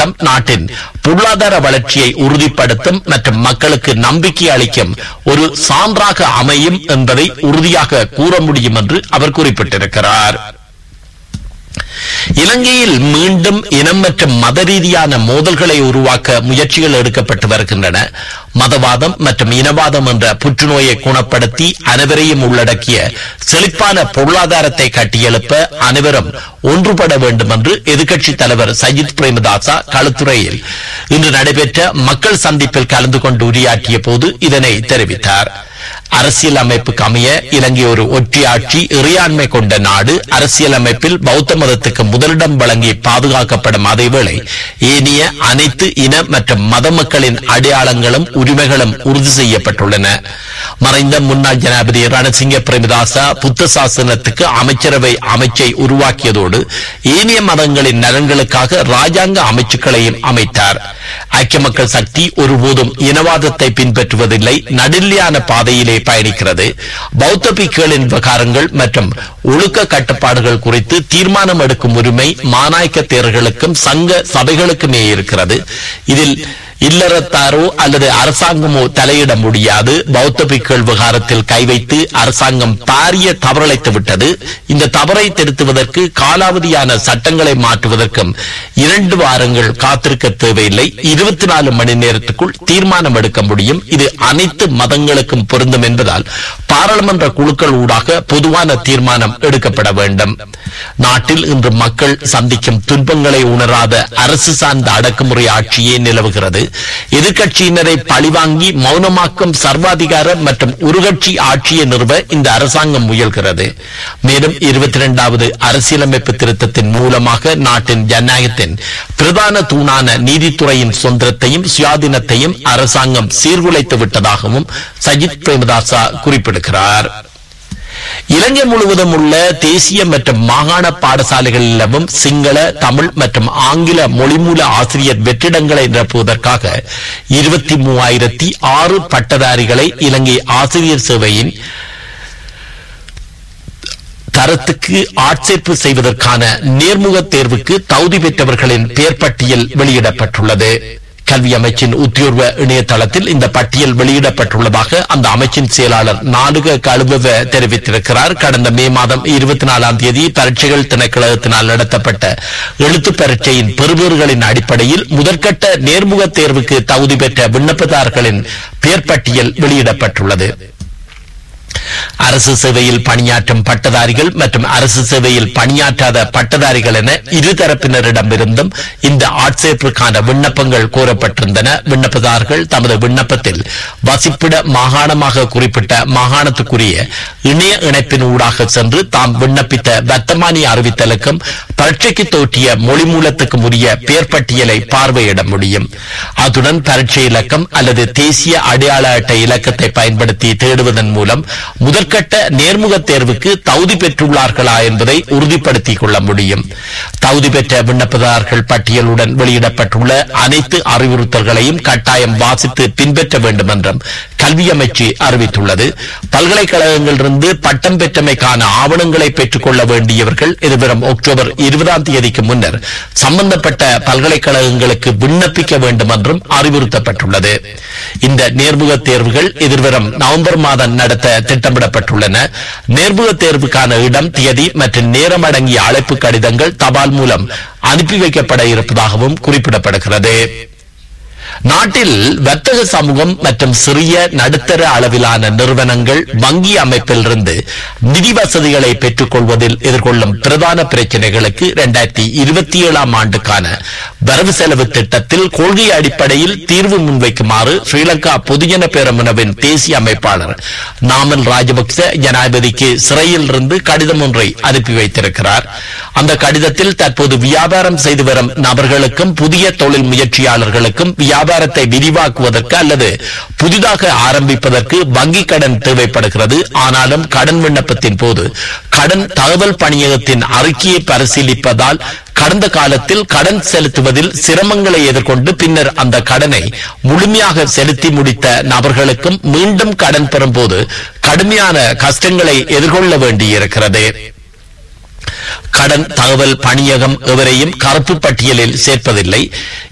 திட்டம் நாட்டின் பொருளாதார வளர்ச்சியை உறுதிப்படுத்தும் மற்றும் மக்களுக்கு நம்பிக்கை அளிக்கும் ஒரு சான்றாக அமையும் என்பதை உறுதியாக கூற முடியும் என்று அவர் குறிப்பிட்டிருக்கிறார் இலங்கையில் மீண்டும் இனம் மற்றும் மத ரீதியான மோதல்களை உருவாக்க முயற்சிகள் எடுக்கப்பட்டு வருகின்றன மதவாதம் மற்றும் இனவாதம் என்ற புற்றுநோயை குணப்படுத்தி அனைவரையும் உள்ளடக்கிய செழிப்பான பொருளாதாரத்தை கட்டியெழுப்ப அனைவரும் ஒன்றுபட வேண்டும் என்று எதிர்க்கட்சித் தலைவர் சஜித் பிரேமதாசா களுத்துறையில் இன்று நடைபெற்ற மக்கள் சந்திப்பில் கலந்து கொண்டு உரையாற்றிய போது இதனை தெரிவித்தார் அரசியல் அமைப்புக்கு அமைய இலங்கை ஒரு ஒற்றையாட்சி இறையாண்மை கொண்ட நாடு அரசியல் அமைப்பில் பௌத்த மதத்துக்கு முதலிடம் வழங்கி பாதுகாக்கப்படும் அதேவேளை ஏனைய அனைத்து இன மற்றும் மத மக்களின் அடையாளங்களும் உரிமைகளும் உறுதி செய்யப்பட்டுள்ளன மறைந்த முன்னாள் ஜனாதிபதி ரணசிங்க பிரேமதாசா புத்த சாசனத்துக்கு அமைச்சரவை அமைச்சை உருவாக்கியதோடு ஏனைய மதங்களின் நலன்களுக்காக ராஜாங்க அமைச்சுக்களையும் அமைத்தார் ஐக்கிய மக்கள் சக்தி ஒருபோதும் இனவாதத்தை பின்பற்றுவதில்லை நடுநிலையான பாதையிலே பயணிக்கிறது பௌத்த பிக்குகளின் விவகாரங்கள் மற்றும் ஒழுக்க கட்டுப்பாடுகள் குறித்து தீர்மானம் எடுக்கும் உரிமை மாநாயக்க தேர்களுக்கும் சங்க சபைகளுக்குமே இருக்கிறது இதில் இல்லறத்தாரோ அல்லது அரசாங்கமோ தலையிட முடியாது பௌத்த பிக்குகள் விவகாரத்தில் கை வைத்து அரசாங்கம் பாரிய தவறழைத்து விட்டது இந்த தவறை திருத்துவதற்கு காலாவதியான சட்டங்களை மாற்றுவதற்கும் இரண்டு வாரங்கள் காத்திருக்க தேவையில்லை இருபத்தி நாலு மணி நேரத்துக்குள் தீர்மானம் எடுக்க முடியும் இது அனைத்து மதங்களுக்கும் பொருந்தும் என்பதால் பாராளுமன்ற குழுக்கள் ஊடாக பொதுவான தீர்மானம் எடுக்கப்பட வேண்டும் நாட்டில் இன்று மக்கள் சந்திக்கும் துன்பங்களை உணராத அரசு சார்ந்த அடக்குமுறை ஆட்சியே நிலவுகிறது எதிர்க்கட்சியினரை பழிவாங்கி மௌனமாக்கும் சர்வாதிகார மற்றும் உருகட்சி ஆட்சியை நிறுவ இந்த அரசாங்கம் முயல்கிறது மேலும் இருபத்தி இரண்டாவது அரசியலமைப்பு திருத்தத்தின் மூலமாக நாட்டின் ஜனநாயகத்தின் பிரதான தூணான நீதித்துறையின் சுதந்திரத்தையும் சுயாதீனத்தையும் அரசாங்கம் சீர்குலைத்து விட்டதாகவும் சஜித் பிரேமதாசா குறிப்பிடுகிறார் இலங்கை முழுவதும் உள்ள தேசிய மற்றும் மாகாண பாடசாலைகளிலும் சிங்கள தமிழ் மற்றும் ஆங்கில மொழிமூல ஆசிரியர் வெற்றிடங்களை நிரப்புவதற்காக இருபத்தி மூவாயிரத்தி ஆறு பட்டதாரிகளை இலங்கை ஆசிரியர் சேவையின் தரத்துக்கு ஆட்சேர்ப்பு செய்வதற்கான நேர்முக தேர்வுக்கு தகுதி பெற்றவர்களின் பெயர் பட்டியல் வெளியிடப்பட்டுள்ளது கல்வி அமைச்சின் உத்தியோர்வ இணையதளத்தில் இந்த பட்டியல் வெளியிடப்பட்டுள்ளதாக அந்த அமைச்சின் செயலாளர் நாடுக கழுவ தெரிவித்திருக்கிறார் கடந்த மே மாதம் இருபத்தி நாலாம் தேதி பரீட்சைகள் திணைக்களத்தினால் நடத்தப்பட்ட எழுத்து பரீட்சையின் பெறுபேறுகளின் அடிப்படையில் முதற்கட்ட நேர்முக தேர்வுக்கு தகுதி பெற்ற விண்ணப்பதாரர்களின் பெயர் பட்டியல் வெளியிடப்பட்டுள்ளது அரசு சேவையில் பணியாற்றும் பட்டதாரிகள் மற்றும் அரசு சேவையில் பணியாற்றாத பட்டதாரிகள் என இருதரப்பினரிடமிருந்தும் இந்த ஆட்சேர்ப்புக்கான விண்ணப்பங்கள் கோரப்பட்டிருந்தன விண்ணப்பதாரர்கள் தமது விண்ணப்பத்தில் வசிப்பிட மாகாணமாக குறிப்பிட்ட மாகாணத்துக்குரிய இணைய இணைப்பின் ஊடாக சென்று தாம் விண்ணப்பித்த வர்த்தமானி அறிவித்தலுக்கும் பரீட்சைக்கு தோற்றிய மொழி மூலத்துக்கும் உரிய பெயர் பட்டியலை பார்வையிட முடியும் அத்துடன் பரீட்சை இலக்கம் அல்லது தேசிய அடையாள அட்டை இலக்கத்தை பயன்படுத்தி தேடுவதன் மூலம் முதற்கட்ட நேர்முக தேர்வுக்கு தகுதி பெற்றுள்ளார்களா என்பதை உறுதிப்படுத்திக் கொள்ள முடியும் தகுதி பெற்ற விண்ணப்பதாரர்கள் பட்டியலுடன் வெளியிடப்பட்டுள்ள அனைத்து அறிவுறுத்தல்களையும் கட்டாயம் வாசித்து பின்பற்ற வேண்டும் என்றும் கல்வி அமைச்சு அறிவித்துள்ளது பல்கலைக்கழகங்களிலிருந்து பட்டம் பெற்றமைக்கான ஆவணங்களை பெற்றுக் கொள்ள வேண்டியவர்கள் எதிர்வரும் அக்டோபர் இருபதாம் தேதிக்கு முன்னர் சம்பந்தப்பட்ட பல்கலைக்கழகங்களுக்கு விண்ணப்பிக்க வேண்டும் என்றும் அறிவுறுத்தப்பட்டுள்ளது இந்த நேர்முக தேர்வுகள் எதிர்வரும் நவம்பர் மாதம் நடத்த திட்டமிடப்பட்டுள்ளன நேர்முக தேர்வுக்கான இடம் தேதி மற்றும் நேரம் அடங்கிய அழைப்பு கடிதங்கள் தபால் மூலம் அனுப்பி வைக்கப்பட இருப்பதாகவும் குறிப்பிடப்படுகிறது நாட்டில் வர்த்தக சமூகம் மற்றும் சிறிய நடுத்தர அளவிலான நிறுவனங்கள் வங்கி அமைப்பிலிருந்து நிதி வசதிகளை பெற்றுக் கொள்வதில் எதிர்கொள்ளும் பிரதான பிரச்சனைகளுக்கு இரண்டாயிரத்தி இருபத்தி ஏழாம் ஆண்டுக்கான வரவு செலவு திட்டத்தில் கொள்கை அடிப்படையில் தீர்வு முன்வைக்குமாறு ஸ்ரீலங்கா பொதுஜன பேரமுனவின் தேசிய அமைப்பாளர் நாமல் ராஜபக்ச ஜனாதிபதிக்கு சிறையில் இருந்து கடிதம் ஒன்றை அனுப்பி வைத்திருக்கிறார் அந்த கடிதத்தில் தற்போது வியாபாரம் செய்து வரும் நபர்களுக்கும் புதிய தொழில் முயற்சியாளர்களுக்கும் வியாபாரத்தை விரிவாக்குவதற்கு அல்லது புதிதாக ஆரம்பிப்பதற்கு வங்கிக் கடன் தேவைப்படுகிறது ஆனாலும் கடன் விண்ணப்பத்தின் போது கடன் தகவல் பணியகத்தின் அறிக்கையை பரிசீலிப்பதால் கடந்த காலத்தில் கடன் செலுத்துவதில் சிரமங்களை எதிர்கொண்டு பின்னர் அந்த கடனை முழுமையாக செலுத்தி முடித்த நபர்களுக்கும் மீண்டும் கடன் பெறும்போது கடுமையான கஷ்டங்களை எதிர்கொள்ள வேண்டியிருக்கிறது கடன் தகவல் பணியகம் எவரையும் கருப்பு பட்டியலில் சேர்ப்பதில்லை